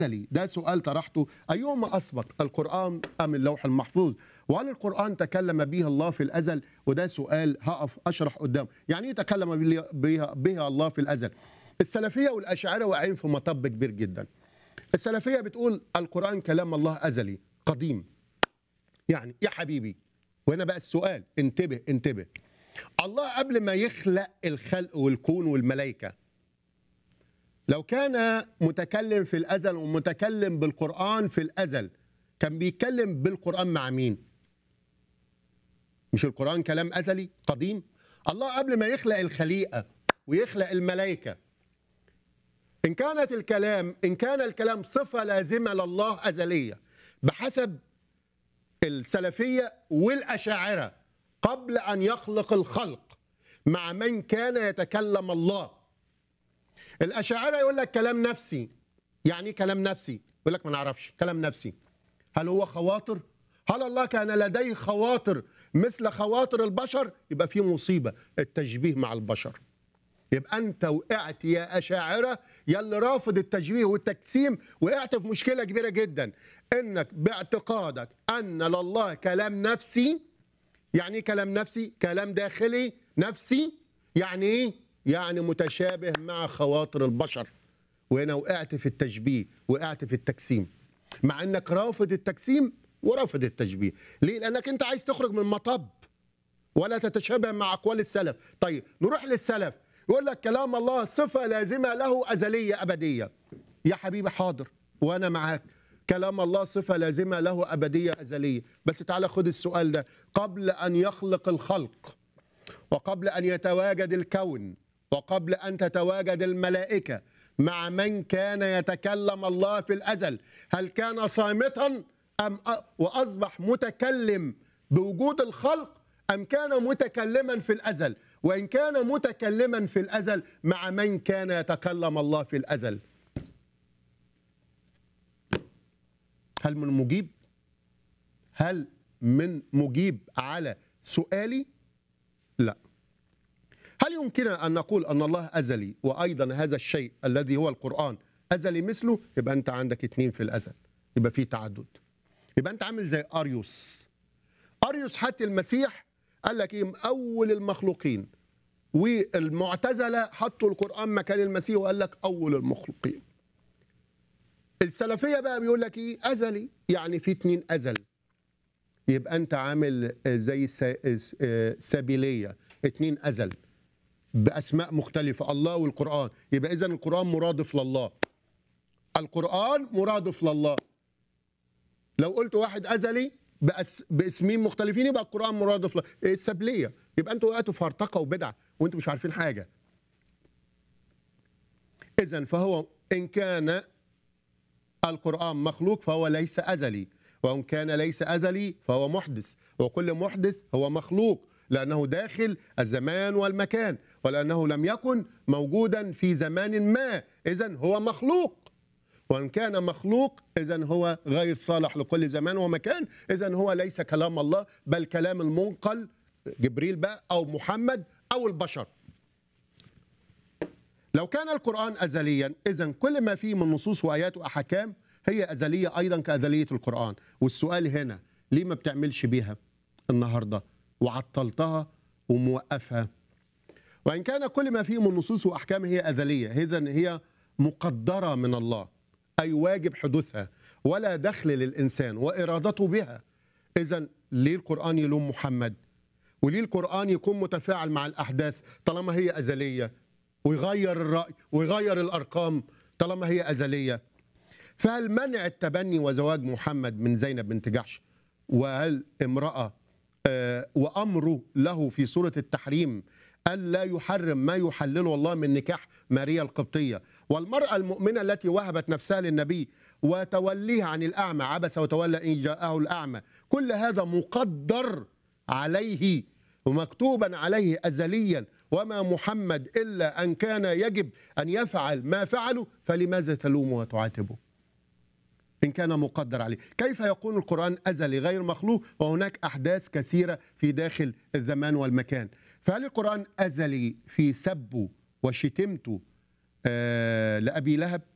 لي ده سؤال طرحته أيهما أسبق القرآن أم اللوح المحفوظ وهل القرآن تكلم به الله في الأزل وده سؤال هقف أشرح قدامه يعني إيه تكلم بال- بها, بها الله في الأزل السلفية والأشاعرة واقعين في مطب كبير جدا السلفية بتقول القرآن كلام الله أزلي قديم يعني يا حبيبي وهنا بقى السؤال انتبه انتبه الله قبل ما يخلق الخلق والكون والملائكة لو كان متكلم في الأزل ومتكلم بالقرآن في الأزل كان بيتكلم بالقرآن مع مين مش القرآن كلام أزلي قديم الله قبل ما يخلق الخليقة ويخلق الملائكة إن كانت الكلام إن كان الكلام صفة لازمة لله أزلية بحسب السلفية والأشاعرة قبل أن يخلق الخلق مع من كان يتكلم الله الأشاعرة يقول لك كلام نفسي يعني إيه كلام نفسي يقول لك ما نعرفش كلام نفسي هل هو خواطر هل الله كان لديه خواطر مثل خواطر البشر يبقى في مصيبة التشبيه مع البشر يبقى انت وقعت يا اشاعره يا اللي رافض التشبيه والتجسيم وقعت في مشكله كبيره جدا انك باعتقادك ان لله كلام نفسي يعني ايه كلام نفسي كلام داخلي نفسي يعني ايه يعني متشابه مع خواطر البشر وهنا وقعت في التشبيه وقعت في التجسيم مع انك رافض التجسيم ورافض التشبيه ليه لانك انت عايز تخرج من مطب ولا تتشابه مع اقوال السلف طيب نروح للسلف يقول لك كلام الله صفه لازمه له ازليه ابديه يا حبيبي حاضر وانا معاك كلام الله صفه لازمه له ابديه ازليه بس تعالى خد السؤال ده قبل ان يخلق الخلق وقبل ان يتواجد الكون وقبل ان تتواجد الملائكه مع من كان يتكلم الله في الازل هل كان صامتا ام أ- واصبح متكلم بوجود الخلق ام كان متكلما في الازل وان كان متكلما في الازل مع من كان يتكلم الله في الازل هل من مجيب هل من مجيب على سؤالي لا هل يمكننا ان نقول ان الله ازلي وايضا هذا الشيء الذي هو القران ازلي مثله يبقى انت عندك اتنين في الازل يبقى في تعدد يبقى انت عامل زي اريوس اريوس حتى المسيح قال لك ايه اول المخلوقين والمعتزله حطوا القران مكان المسيح وقال لك اول المخلوقين السلفيه بقى بيقول لك ايه ازلي يعني في اتنين ازل يبقى انت عامل زي سا- آه، سبيليه اتنين ازل باسماء مختلفه الله والقران يبقى اذا القران مرادف لله القران مرادف لله لو قلت واحد ازلي بأس باسمين مختلفين يبقى القران مرادف له إيه السبليه يبقى انتوا وقعتوا في هرطقه وبدعه وانتوا مش عارفين حاجه اذا فهو ان كان القرآن مخلوق فهو ليس أزلي وإن كان ليس أزلي فهو محدث وكل محدث هو مخلوق لأنه داخل الزمان والمكان ولأنه لم يكن موجودا في زمان ما إذا هو مخلوق وإن كان مخلوق إذا هو غير صالح لكل زمان ومكان إذا هو ليس كلام الله بل كلام المنقل جبريل بقى أو محمد أو البشر لو كان القرآن أزليا إذا كل ما فيه من نصوص وآيات وأحكام هي أزلية أيضا كأزلية القرآن والسؤال هنا ليه ما بتعملش بيها النهاردة وعطلتها وموقفها وإن كان كل ما فيه من نصوص وأحكام هي أزلية إذا هي مقدرة من الله أي واجب حدوثها ولا دخل للإنسان وإرادته بها إذا ليه القرآن يلوم محمد وليه القرآن يكون متفاعل مع الأحداث طالما هي أزلية ويغير الرأي ويغير الأرقام طالما هي أزلية فهل منع التبني وزواج محمد من زينب بنت جحش وهل امرأة آه، وأمره له في سورة التحريم ألا يحرم ما يحلله الله من نكاح ماريا القبطية والمرأة المؤمنة التي وهبت نفسها للنبي وتوليها عن الأعمى عبس وتولى إن جاءه الأعمى كل هذا مقدر عليه ومكتوبا عليه أزليا وما محمد إلا أن كان يجب أن يفعل ما فعله فلماذا تلومه وتعاتبه إن كان مقدر عليه كيف يكون القرآن أزلي غير مخلوق وهناك أحداث كثيرة في داخل الزمان والمكان فهل القرآن أزلي في سبه وشتمته آه لأبي لهب